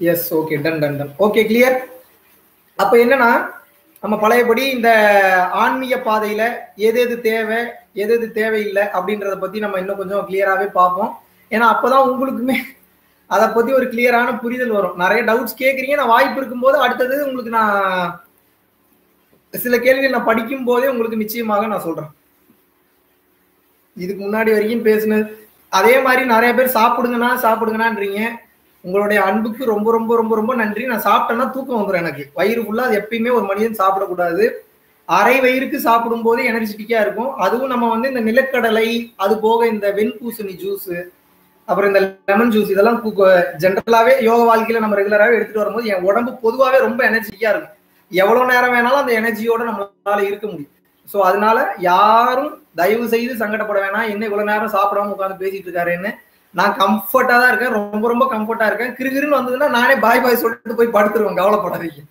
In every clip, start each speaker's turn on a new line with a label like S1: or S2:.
S1: S okay done done done okay clear அப்ப என்னன்னா நம்ம பழையபடி இந்த ஆன்மீக பாதையில எது எது தேவை எது எது தேவையில்லை அப்படின்றத பத்தி நம்ம இன்னும் கொஞ்சம் கிளியராகவே பார்ப்போம் ஏன்னா அப்பதான் உங்களுக்குமே அதை பத்தி ஒரு கிளியரான புரிதல் வரும் நிறைய டவுட்ஸ் கேட்குறீங்க நான் வாய்ப்பு இருக்கும்போது அடுத்தது உங்களுக்கு நான் சில கேள்விகள் நான் படிக்கும் போதே உங்களுக்கு நிச்சயமாக நான் சொல்றேன் இதுக்கு முன்னாடி வரைக்கும் பேசுனது அதே மாதிரி நிறைய பேர் சாப்பிடுங்கண்ணா சாப்பிடுங்கண்ணான்றீங்க உங்களுடைய அன்புக்கு ரொம்ப ரொம்ப ரொம்ப ரொம்ப நன்றி நான் சாப்பிட்டேன்னா தூக்கம் வந்துடும் எனக்கு வயிறு ஃபுல்லா அது எப்பயுமே ஒரு மனிதன் சாப்பிடக்கூடாது அரை வயிறுக்கு சாப்பிடும் போது எனர்ஜெட்டிக்கா இருக்கும் அதுவும் நம்ம வந்து இந்த நிலக்கடலை அது போக இந்த வெண்பூசணி ஜூஸ் அப்புறம் இந்த லெமன் ஜூஸ் இதெல்லாம் ஜென்ரலாவே யோக வாழ்க்கையில நம்ம ரெகுலராகவே எடுத்துட்டு வரும்போது என் உடம்பு பொதுவாகவே ரொம்ப எனர்ஜெட்டிக்கா இருக்கும் எவ்வளவு நேரம் வேணாலும் அந்த எனர்ஜியோட நம்மளால இருக்க முடியும் ஸோ அதனால யாரும் தயவு செய்து சங்கடப்பட வேணாம் என்ன இவ்வளவு நேரம் சாப்பிடாம உட்காந்து பேசிட்டு இருக்காருன்னு நான் கம்ஃபர்ட்டா தான் இருக்கேன் ரொம்ப ரொம்ப கம்ஃபர்ட்டா இருக்கேன் கிருகிருன்னு வந்ததுன்னா நானே பாய் பாய் சொல்லிட்டு போய் படுத்துருவேன் கவலைப்படாதீங்க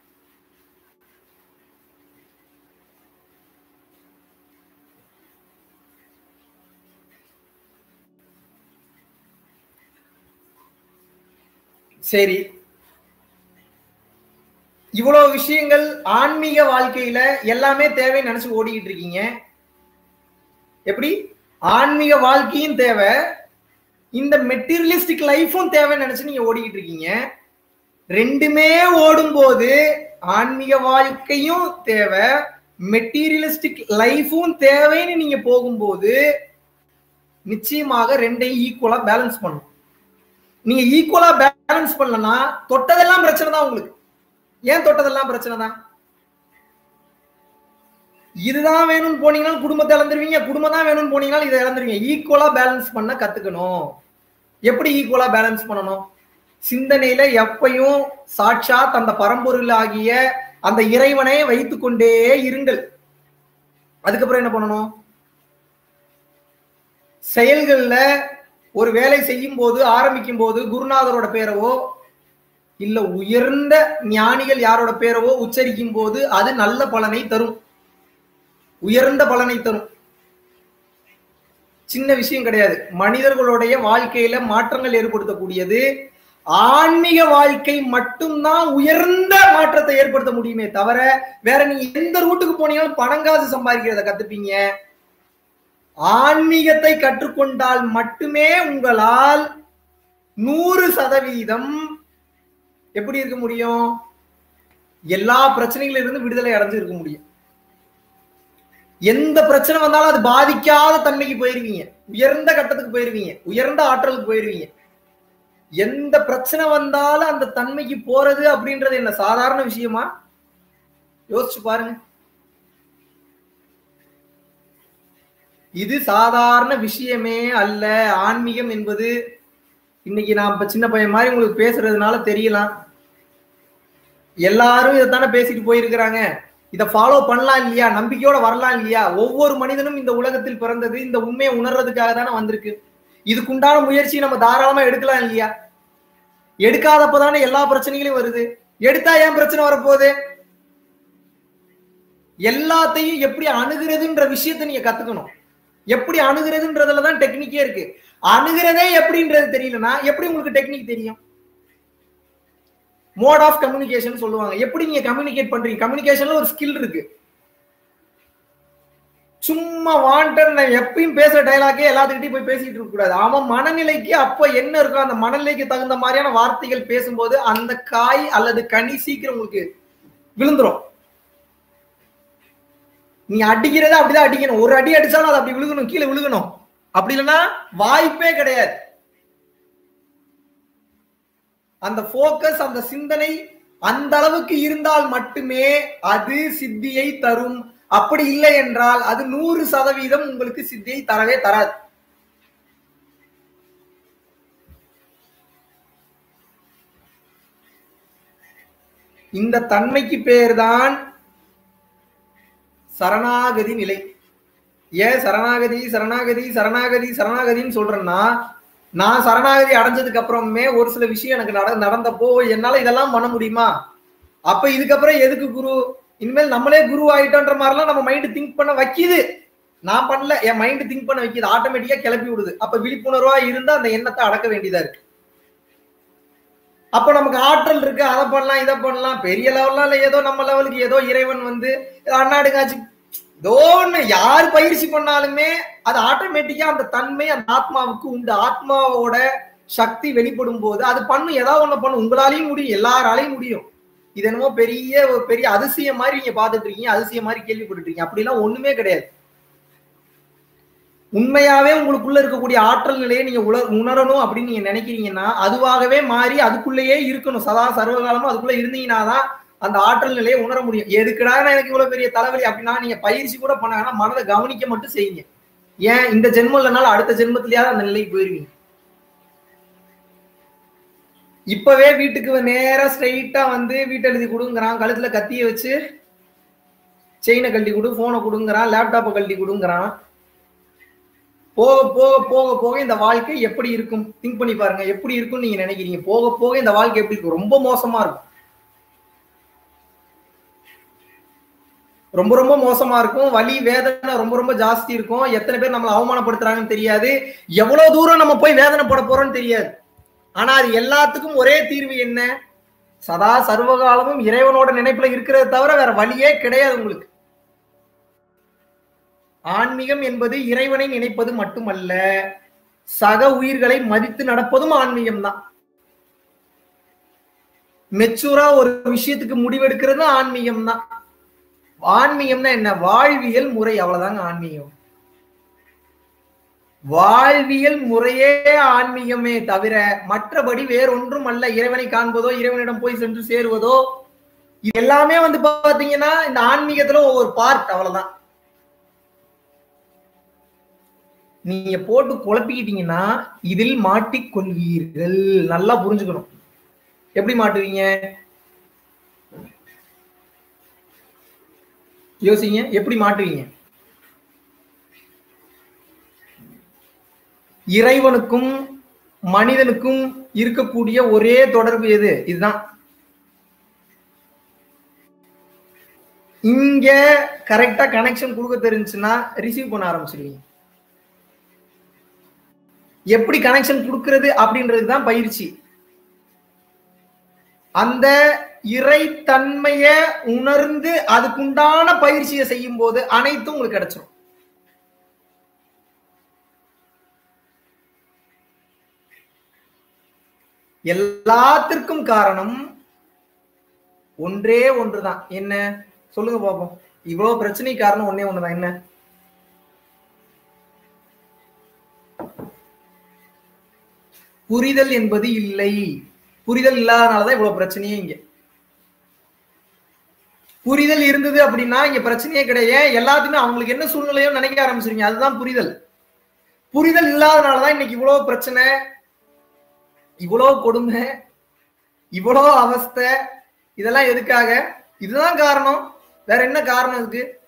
S1: சரி இவ்வளவு விஷயங்கள் ஆன்மீக வாழ்க்கையில எல்லாமே தேவைன்னு நினைச்சு ஓடிக்கிட்டு இருக்கீங்க எப்படி ஆன்மீக வாழ்க்கையும் தேவை இந்த மெட்டீரியலிஸ்டிக் லைஃபும் தேவைன்னு நினைச்சு நீங்க ஓடிக்கிட்டு இருக்கீங்க ரெண்டுமே ஓடும்போது ஆன்மீக வாழ்க்கையும் தேவை மெட்டீரியலிஸ்டிக் லைஃபும் தேவைன்னு நீங்க போகும்போது நிச்சயமாக ரெண்டையும் ஈக்குவலா பேலன்ஸ் பண்ணும் நீங்க ஈக்குவலா பேலன்ஸ் பண்ணலன்னா தொட்டதெல்லாம் பிரச்சனை தான் உங்களுக்கு ஏன் தொட்டதெல்லாம் பிரச்சனை தான் இதுதான் வேணும்னு போனீங்கன்னா குடும்பத்தை இழந்துருவீங்க குடும்பம் தான் வேணும்னு போனீங்கன்னா இதை இழந்துருவீங்க ஈக்குவலா பேலன்ஸ் பண்ண கத்துக்கணும் எப்படி ஈக்குவலா பேலன்ஸ் பண்ணணும் சிந்தனையில எப்பையும் சாட்சாத் அந்த பரம்பொருள் ஆகிய அந்த இறைவனை வைத்துக்கொண்டே இருங்கள் அதுக்கப்புறம் என்ன பண்ணணும் செயல்கள்ல ஒரு வேலை செய்யும் போது ஆரம்பிக்கும் போது குருநாதரோட பேரவோ இல்ல உயர்ந்த ஞானிகள் யாரோட பேரவோ உச்சரிக்கும் போது அது நல்ல பலனை தரும் உயர்ந்த பலனை தரும் சின்ன விஷயம் கிடையாது மனிதர்களுடைய வாழ்க்கையில மாற்றங்கள் ஏற்படுத்தக்கூடியது ஆன்மீக வாழ்க்கை மட்டும்தான் உயர்ந்த மாற்றத்தை ஏற்படுத்த முடியுமே தவிர வேற நீங்க எந்த ரூட்டுக்கு போனீங்களும் பணங்காசு சம்பாதிக்கிறத கத்துப்பீங்க ஆன்மீகத்தை கற்றுக்கொண்டால் மட்டுமே உங்களால் நூறு சதவீதம் எப்படி இருக்க முடியும் எல்லா பிரச்சனைகளிலிருந்து இருந்து விடுதலை அடைஞ்சு இருக்க முடியும் எந்த பிரச்சனை வந்தாலும் அது பாதிக்காத தன்மைக்கு போயிருவீங்க உயர்ந்த கட்டத்துக்கு போயிருவீங்க உயர்ந்த ஆற்றலுக்கு போயிருவீங்க எந்த பிரச்சனை வந்தாலும் அந்த தன்மைக்கு போறது அப்படின்றது என்ன சாதாரண விஷயமா யோசிச்சு பாருங்க இது சாதாரண விஷயமே அல்ல ஆன்மீகம் என்பது இன்னைக்கு நான் இப்ப சின்ன பையன் மாதிரி உங்களுக்கு பேசுறதுனால தெரியலாம் எல்லாரும் இதைத்தானே பேசிட்டு போயிருக்கிறாங்க இதை ஃபாலோ பண்ணலாம் இல்லையா நம்பிக்கையோட வரலாம் இல்லையா ஒவ்வொரு மனிதனும் இந்த உலகத்தில் பிறந்தது இந்த உண்மையை உணர்றதுக்காக தானே வந்திருக்கு இதுக்குண்டான முயற்சி நம்ம தாராளமா எடுக்கலாம் இல்லையா எடுக்காதப்பதானே எல்லா பிரச்சனைகளும் வருது எடுத்தா ஏன் பிரச்சனை வரப்போகுது எல்லாத்தையும் எப்படி அணுகிறதுன்ற விஷயத்த நீங்க கத்துக்கணும் எப்படி அணுகிறதுன்றதுல தான் டெக்னிக்கே இருக்கு அணுகிறதே எப்படின்றது தெரியலனா எப்படி உங்களுக்கு டெக்னிக் தெரியும் மோட் ஆஃப் கம்யூனிகேஷன் சொல்லுவாங்க எப்படி நீங்க கம்யூனிகேட் பண்றீங்க கம்யூனிகேஷன்ல ஒரு ஸ்கில் இருக்கு சும்மா வாண்டட் நான் எப்பயும் பேசுற டைலாக்கே எல்லாத்துக்கிட்டையும் போய் பேசிட்டு இருக்க கூடாது அவன் மனநிலைக்கு அப்ப என்ன இருக்கோ அந்த மனநிலைக்கு தகுந்த மாதிரியான வார்த்தைகள் பேசும்போது அந்த காய் அல்லது கனி சீக்கிரம் உங்களுக்கு விழுந்துரும் நீ அடிக்கிறத அப்படிதான் அடிக்கணும் ஒரு அடி அடிச்சாலும் அது அப்படி விழுகணும் கீழே விழுகணும் அப்படி இல்லைன்னா வாய்ப்பே கிடையாது அந்த போக்கஸ் அந்த சிந்தனை அந்த அளவுக்கு இருந்தால் மட்டுமே அது சித்தியை தரும் அப்படி இல்லை என்றால் அது நூறு சதவீதம் உங்களுக்கு சித்தியை தரவே தராது இந்த தன்மைக்கு பேர்தான் சரணாகதி நிலை ஏன் சரணாகதி சரணாகதி சரணாகதி சரணாகதின்னு சொல்றேன்னா நான் சரணாகதி அடைஞ்சதுக்கு அப்புறமே ஒரு சில விஷயம் எனக்கு நட நடந்தப்போ என்னால இதெல்லாம் பண்ண முடியுமா அப்ப இதுக்கப்புறம் எதுக்கு குரு இனிமேல் நம்மளே குரு ஆயிட்டோன்ற மாதிரிலாம் நம்ம மைண்ட் திங்க் பண்ண வைக்கிது நான் பண்ணல என் மைண்ட் திங்க் பண்ண வைக்கிது ஆட்டோமேட்டிக்கா கிளப்பி விடுது அப்ப விழிப்புணர்வா இருந்தா அந்த எண்ணத்தை அடக்க வேண்டியதா இருக்கு அப்ப நமக்கு ஆற்றல் இருக்கு அதை பண்ணலாம் இதை பண்ணலாம் பெரிய லெவல்லாம் இல்ல ஏதோ நம்ம லெவலுக்கு ஏதோ இறைவன் வந்து அண்ணாடு காட்சி ஏதோ ஒண்ணு யார் பயிற்சி பண்ணாலுமே அது ஆட்டோமேட்டிக்கா அந்த தன்மை அந்த ஆத்மாவுக்கு உண்டு ஆத்மாவோட சக்தி வெளிப்படும் போது அது பண்ணும் ஏதாவது ஒண்ணு பண்ணும் உங்களாலையும் முடியும் எல்லாராலையும் முடியும் இது என்னமோ பெரிய ஒரு பெரிய அதிசயம் மாதிரி நீங்க பாத்துட்டு இருக்கீங்க அதிசயம் மாதிரி கேள்விப்பட்டு இருக்கீங்க அப்படிலாம் ஒண்ணுமே கிடையாது உண்மையாவே உங்களுக்குள்ள இருக்கக்கூடிய ஆற்றல் நிலையை நீங்க உண உணரணும் அப்படின்னு நீங்க நினைக்கிறீங்கன்னா அதுவாகவே மாறி அதுக்குள்ளேயே இருக்கணும் சதா சர்வகாலமும் அதுக்குள்ள இருந்தீங்கன்னா தான் அந்த ஆற்றல் நிலையை உணர முடியும் எதுக்குடா நான் எனக்கு இவ்வளவு பெரிய தலைவலி அப்படின்னா நீங்க பயிற்சி கூட பண்ணாங்கன்னா மனதை கவனிக்க மட்டும் செய்யுங்க ஏன் இந்த ஜென்மம் இல்லைனாலும் அடுத்த ஜென்மத்திலேயாவது அந்த நிலைக்கு போயிருவீங்க இப்பவே வீட்டுக்கு நேரா ஸ்ட்ரைட்டா வந்து வீட்டு எழுதி கொடுங்கிறான் கழுத்துல கத்திய வச்சு செயினை கழட்டி கொடு போனை கொடுங்கிறான் லேப்டாப்பை கழட்டி கொடுங்கிறான் போக போக போக போக இந்த வாழ்க்கை எப்படி இருக்கும் திங்க் பண்ணி பாருங்க எப்படி இருக்கும்னு நீங்க நினைக்கிறீங்க போக போக இந்த வாழ்க்கை எப்படி இருக்கும் ரொம்ப மோசமா இருக்கும் ரொம்ப ரொம்ப மோசமா இருக்கும் வலி வேதனை ரொம்ப ரொம்ப ஜாஸ்தி இருக்கும் எத்தனை பேர் நம்மளை அவமானப்படுத்துறாங்கன்னு தெரியாது எவ்வளவு தூரம் நம்ம போய் வேதனைப்பட போறோம்னு தெரியாது ஆனா அது எல்லாத்துக்கும் ஒரே தீர்வு என்ன சதா சர்வகாலமும் இறைவனோட நினைப்புல இருக்கிறத தவிர வேற வழியே கிடையாது உங்களுக்கு ஆன்மீகம் என்பது இறைவனை நினைப்பது மட்டுமல்ல சக உயிர்களை மதித்து நடப்பதும் ஆன்மீகம் தான் மெச்சூரா ஒரு விஷயத்துக்கு முடிவெடுக்கிறது ஆன்மீகம் தான் ஆன்மீகம்னா என்ன வாழ்வியல் முறை அவ்வளவுதாங்க ஆன்மீகம் வாழ்வியல் முறையே ஆன்மீகமே தவிர மற்றபடி வேறொன்றும் அல்ல இறைவனை காண்பதோ இறைவனிடம் போய் சென்று சேருவதோ இது எல்லாமே வந்து பாத்தீங்கன்னா இந்த ஆன்மீகத்துல ஒவ்வொரு பார்ட் அவ்வளவுதான் நீங்க போட்டு குழப்பிக்கிட்டீங்கன்னா இதில் மாட்டிக்கொள்வீர்கள் நல்லா புரிஞ்சுக்கணும் எப்படி மாட்டுவீங்க யோசிங்க எப்படி மாட்டுவீங்க இறைவனுக்கும் மனிதனுக்கும் இருக்கக்கூடிய ஒரே தொடர்பு எது இதுதான் இங்க கரெக்டா கனெக்ஷன் கொடுக்க தெரிஞ்சுன்னா ரிசீவ் பண்ண ஆரம்பிச்சிருவீங்க எப்படி கனெக்ஷன் கொடுக்கிறது அப்படின்றது தான் பயிற்சி அந்த இறைத்தன்மைய உணர்ந்து அதுக்குண்டான பயிற்சியை செய்யும் போது அனைத்தும் உங்களுக்கு கிடைச்சிடும் எல்லாத்திற்கும் காரணம் ஒன்றே ஒன்றுதான் என்ன சொல்லுங்க பாப்போம் இவ்வளவு பிரச்சனை காரணம் ஒன்னே ஒண்ணுதான் என்ன புரிதல் என்பது இல்லை புரிதல் இல்லாதனாலதான் இவ்வளவு பிரச்சனையே இங்க புரிதல் இருந்தது அப்படின்னா இங்க பிரச்சனையே கிடையாது எல்லாத்தையுமே அவங்களுக்கு என்ன சூழ்நிலையோ நினைக்க ஆரம்பிச்சிருங்க அதுதான் புரிதல் புரிதல் இல்லாதனாலதான் இன்னைக்கு இவ்வளவு பிரச்சனை இவ்வளோ கொடுமை இவ்வளோ அவஸ்தை இதெல்லாம் எதுக்காக இதுதான் காரணம் வேற என்ன காரணம் இதுக்கு